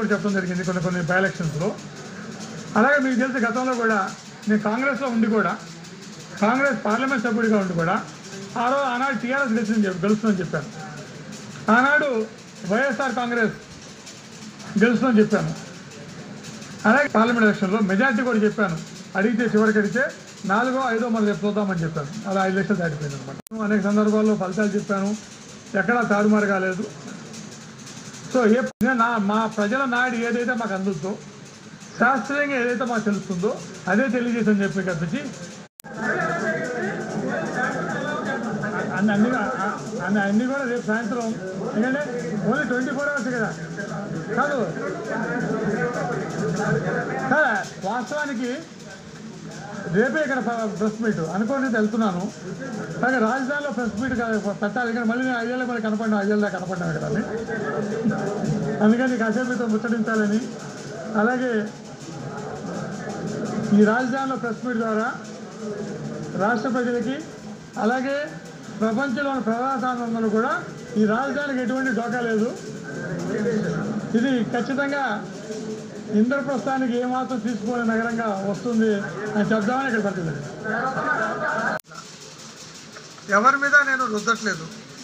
కూడా చెప్పడం జరిగింది కొన్ని కొన్ని బై ఎలక్షన్స్లో అలాగే మీకు తెలిసి గతంలో కూడా నేను కాంగ్రెస్లో ఉండి కూడా కాంగ్రెస్ పార్లమెంట్ సభ్యుడిగా ఉండి కూడా ఆ రోజు ఆనాడు టీఆర్ఎస్ గెలిచింది చెప్పి గెలుస్తుందని చెప్పాను ఆనాడు వైఎస్ఆర్ కాంగ్రెస్ గెలుస్తుందని చెప్పాను అలాగే పార్లమెంట్ ఎలక్షన్లో మెజార్టీ కూడా చెప్పాను అడిగితే చివరికి అడిగితే నాలుగో ఐదో మనం రేపు చూద్దామని చెప్పాను అలా ఐదు లక్షలు దాటిపోయింది అనమాట అనేక సందర్భాల్లో ఫలితాలు చెప్పాను ఎక్కడా తారుమారు కాలేదు సో ఏ నా మా ప్రజల నాడి ఏదైతే మాకు అందుతుందో శాస్త్రీయంగా ఏదైతే మాకు తెలుస్తుందో అదే తెలియజేసని చెప్పి తప్పించి అన్ని అన్ని అన్ని అన్ని కూడా రేపు సాయంత్రం ఎందుకంటే ఓన్లీ ట్వంటీ ఫోర్ అవర్స్ కదా కాదు కాదా వాస్తవానికి రేపే ఇక్కడ ప్రెస్ మీట్ అనుకోని వెళ్తున్నాను కానీ రాజధానిలో ప్రెస్ మీట్ పెట్టాలి కానీ మళ్ళీ నేను ఐదేళ్ళ మరి కనపడినా ఐదేళ్ళ కనపడినా కదా అని. అందుకని కాసేపు మీతో ముచ్చటించాలని అలాగే ఈ రాజధానిలో ప్రెస్ మీట్ ద్వారా రాష్ట్ర ప్రజలకి అలాగే ప్రపంచంలోని ప్రజాస్వామ్యంలో కూడా ఈ రాజధానికి ఎటువంటి డోకా లేదు ఇది ఖచ్చితంగా ఇంద్రప్రస్థానికి ఏమాత్రం తీసుకోని నగరంగా వస్తుంది అని చెప్దామని ఇక్కడ పడుతుంది ఎవరి మీద నేను రుద్దట్లేదు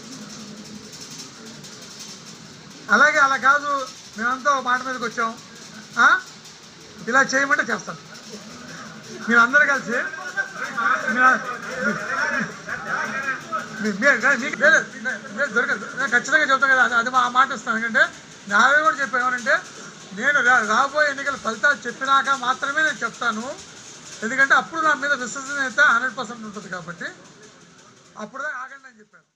అలాగే అలా కాదు మేమంతా ఒక మాట మీదకి వచ్చాం ఆ? ఇలా చేయమంటే చేస్తాను మీరందరూ కలిసి మీరు- మీ- మీ- మీ- మీకు లేదు, లేదు, దొరకదు నేను ఖచ్చితంగా చెప్తాను కదా అది- అది మా మాట ఇస్తాను ఎందుకంటే నావే కూడా చెప్పాను ఏమనంటే నేను రా- రాబోయే ఎన్నికల ఫలితాలు చెప్పినాక మాత్రమే నేను చెప్తాను ఎందుకంటే అప్పుడు నా మీద విశ్వసనీయత హండ్రెడ్ పర్సెంట్ ఉంటుంది కాబట్టి అప్పుడు ఆగండి అని చెప్పాను